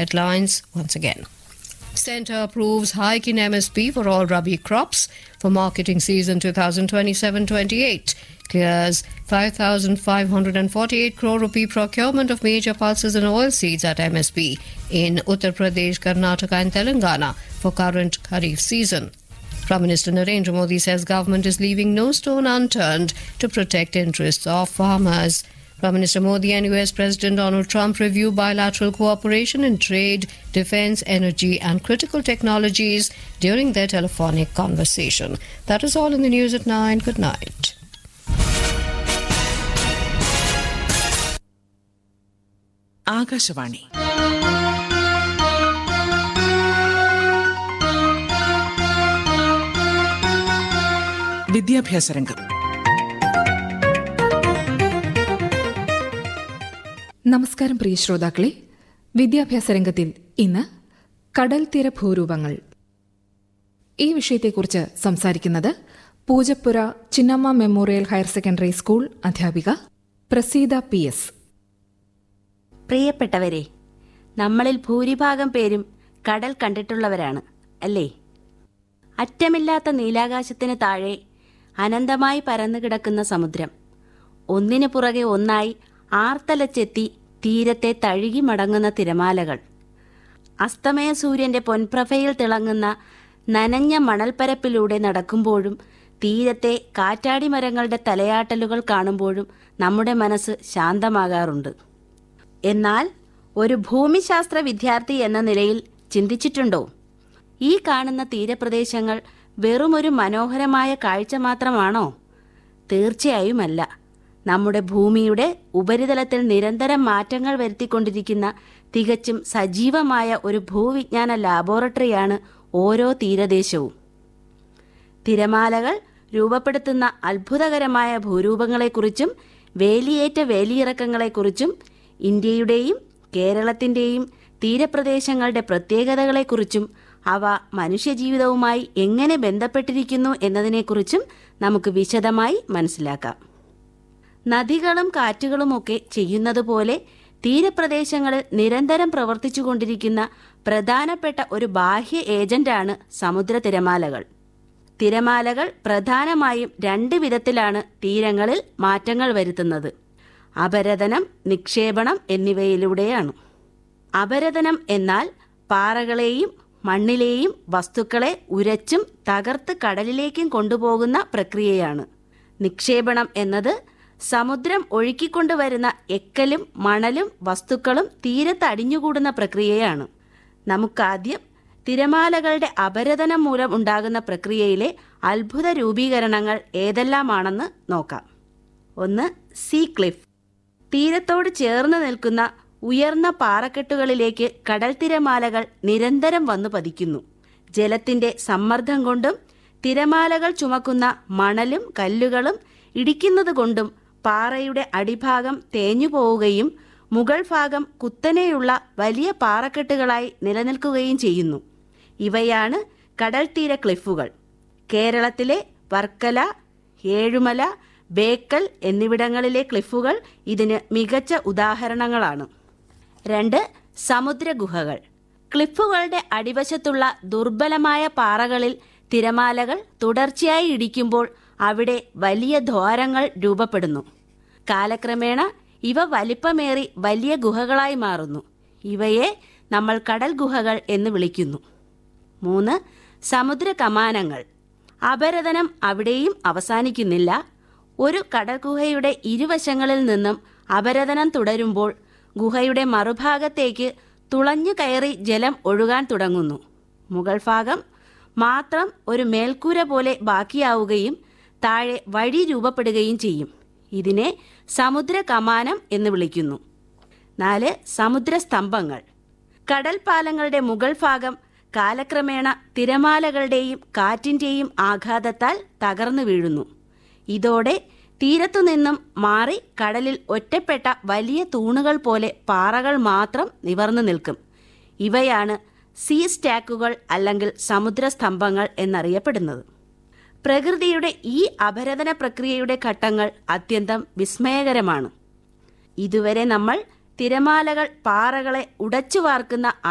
Headlines once again. Centre approves hike in MSP for all Rabi crops for marketing season 2027-28. Clears 5,548 crore rupee procurement of major pulses and oilseeds at MSP in Uttar Pradesh, Karnataka and Telangana for current Kharif season. Prime Minister Narendra Modi says government is leaving no stone unturned to protect interests of farmers. Prime Minister Modi and US President Donald Trump review bilateral cooperation in trade, defense, energy, and critical technologies during their telephonic conversation. That is all in the news at 9. Good night. Akashvani വിദ്യാഭ്യാസ രംഗം നമസ്കാരം പ്രിയ ശ്രോതാക്കളെ വിദ്യാഭ്യാസ രംഗത്തിൽ ഇന്ന് കടൽ തീര ഭൂരൂപങ്ങൾ ഈ വിഷയത്തെക്കുറിച്ച് സംസാരിക്കുന്നത് Poojappura Chinnamma memorial higher secondary school അധ്യാപിക പ്രസീത പി എസ് പ്രിയപ്പെട്ടവരെ നമ്മളിൽ ഭൂരിഭാഗം പേരും കടൽ കണ്ടിട്ടുള്ളവരാണ് അല്ലേ അറ്റമില്ലാത്ത നീലാകാശത്തിന് താഴെ അനന്തമായി പരന്നു കിടക്കുന്ന സമുദ്രം ഒന്നിനു പുറകെ ഒന്നായി ആർത്തലച്ചെത്തി തീരത്തെ തഴുകി മടങ്ങുന്ന തിരമാലകൾ അസ്തമയ സൂര്യന്റെ പൊൻപ്രഭയിൽ തിളങ്ങുന്ന നനഞ്ഞ മണൽപ്പരപ്പിലൂടെ നടക്കുമ്പോഴും തീരത്തെ കാറ്റാടി മരങ്ങളുടെ തലയാട്ടലുകൾ കാണുമ്പോഴും നമ്മുടെ മനസ്സ് ശാന്തമാകാറുണ്ട് എന്നാൽ ഒരു ഭൂമിശാസ്ത്ര വിദ്യാർത്ഥി എന്ന നിലയിൽ ചിന്തിച്ചിട്ടുണ്ടോ ഈ കാണുന്ന തീരപ്രദേശങ്ങൾ വെറുമൊരു മനോഹരമായ കാഴ്ച മാത്രമാണോ തീർച്ചയായുമല്ല നമ്മുടെ ഭൂമിയുടെ ഉപരിതലത്തിൽ നിരന്തരം മാറ്റങ്ങൾ വരുത്തിക്കൊണ്ടിരിക്കുന്ന തികച്ചും സജീവമായ ഒരു ഭൂവിജ്ഞാന ലാബോറട്ടറിയാണ് ഓരോ തീരദേശവും തിരമാലകൾ രൂപപ്പെടുത്തുന്ന അത്ഭുതകരമായ ഭൂരൂപങ്ങളെക്കുറിച്ചും വേലിയേറ്റ വേലിയിറക്കങ്ങളെക്കുറിച്ചും ഇന്ത്യയുടെയും കേരളത്തിന്റെയും തീരപ്രദേശങ്ങളുടെ പ്രത്യേകതകളെക്കുറിച്ചും അവ മനുഷ്യജീവിതവുമായി എങ്ങനെ ബന്ധപ്പെട്ടിരിക്കുന്നു എന്നതിനെക്കുറിച്ചും നമുക്ക് വിശദമായി മനസ്സിലാക്കാം നദികളും കാറ്റുകളുമൊക്കെ ചെയ്യുന്നതുപോലെ തീരപ്രദേശങ്ങളിൽ നിരന്തരം പ്രവർത്തിച്ചുകൊണ്ടിരിക്കുന്ന പ്രധാനപ്പെട്ട ഒരു ബാഹ്യ ഏജന്റാണ് സമുദ്ര തിരമാലകൾ തിരമാലകൾ പ്രധാനമായും രണ്ട് വിധത്തിലാണ് തീരങ്ങളിൽ മാറ്റങ്ങൾ വരുത്തുന്നത് അപരതനം നിക്ഷേപണം എന്നിവയിലൂടെയാണ് അപരതനം എന്നാൽ പാറകളെയും മണ്ണിലെയും വസ്തുക്കളെ ഉരച്ചും തകർത്ത് കടലിലേക്കും കൊണ്ടുപോകുന്ന പ്രക്രിയയാണ് നിക്ഷേപണം എന്നത് സമുദ്രം ഒഴുക്കിക്കൊണ്ടുവരുന്ന എക്കലും മണലും വസ്തുക്കളും തീരത്ത് അടിഞ്ഞുകൂടുന്ന പ്രക്രിയയാണ് നമുക്കാദ്യം തിരമാലകളുടെ അപരതനം മൂലം ഉണ്ടാകുന്ന പ്രക്രിയയിലെ അത്ഭുത രൂപീകരണങ്ങൾ ഏതെല്ലാമാണെന്ന് നോക്കാം ഒന്ന് സീ ക്ലിഫ് തീരത്തോട് ചേർന്ന് നിൽക്കുന്ന ഉയർന്ന പാറക്കെട്ടുകളിലേക്ക് കടൽ തിരമാലകൾ നിരന്തരം വന്നു പതിക്കുന്നു ജലത്തിന്റെ സമ്മർദ്ദം കൊണ്ടും തിരമാലകൾ ചുമക്കുന്ന മണലും കല്ലുകളും ഇടിക്കുന്നത് കൊണ്ടും പാറയുടെ അടിഭാഗം തേഞ്ഞു പോവുകയും മുകൾ ഭാഗം കുത്തനെയുള്ള വലിയ പാറക്കെട്ടുകളായി നിലനിൽക്കുകയും ചെയ്യുന്നു ഇവയാണ് കടൽ തീര ക്ലിഫുകൾ കേരളത്തിലെ വർക്കല ഏഴുമല ബേക്കൽ എന്നിവിടങ്ങളിലെ ക്ലിഫുകൾ ഇതിന് മികച്ച ഉദാഹരണങ്ങളാണ് രണ്ട് സമുദ്രഗുഹകൾ ക്ലിഫുകളുടെ അടിവശത്തുള്ള ദുർബലമായ പാറകളിൽ തിരമാലകൾ തുടർച്ചയായി ഇടിക്കുമ്പോൾ അവിടെ വലിയ ദ്വാരങ്ങൾ രൂപപ്പെടുന്നു കാലക്രമേണ ഇവ വലിപ്പമേറി വലിയ ഗുഹകളായി മാറുന്നു ഇവയെ നമ്മൾ കടൽ ഗുഹകൾ എന്ന് വിളിക്കുന്നു മൂന്ന് സമുദ്ര കമാനങ്ങൾ അപരതനം അവിടെയും അവസാനിക്കുന്നില്ല ഒരു കടൽഗുഹയുടെ ഇരുവശങ്ങളിൽ നിന്നും അപരതനം തുടരുമ്പോൾ ഗുഹയുടെ മറുഭാഗത്തേക്ക് തുളഞ്ഞു കയറി ജലം ഒഴുകാൻ തുടങ്ങുന്നു മുകൾ ഭാഗം മാത്രം ഒരു മേൽക്കൂര പോലെ ബാക്കിയാവുകയും താഴെ വഴി രൂപപ്പെടുകയും ചെയ്യും ഇതിനെ സമുദ്ര കമാനം എന്ന് വിളിക്കുന്നു നാല് സമുദ്രസ്തംഭങ്ങൾ കടൽ പാലങ്ങളുടെ മുകൾ ഭാഗം കാലക്രമേണ തിരമാലകളുടെയും കാറ്റിന്റെയും ആഘാതത്താൽ തകർന്നു വീഴുന്നു ഇതോടെ തീരത്തുനിന്നും മാറി കടലിൽ ഒറ്റപ്പെട്ട വലിയ തൂണുകൾ പോലെ പാറകൾ മാത്രം നിവർന്നു നിൽക്കും ഇവയാണ് സീ സ്റ്റാക്കുകൾ അല്ലെങ്കിൽ സമുദ്രസ്തംഭങ്ങൾ എന്നറിയപ്പെടുന്നത് പ്രകൃതിയുടെ ഈ അപരതന പ്രക്രിയയുടെ ഘട്ടങ്ങൾ അത്യന്തം വിസ്മയകരമാണ് ഇതുവരെ നമ്മൾ തിരമാലകൾ പാറകളെ ഉടച്ചു വാർക്കുന്ന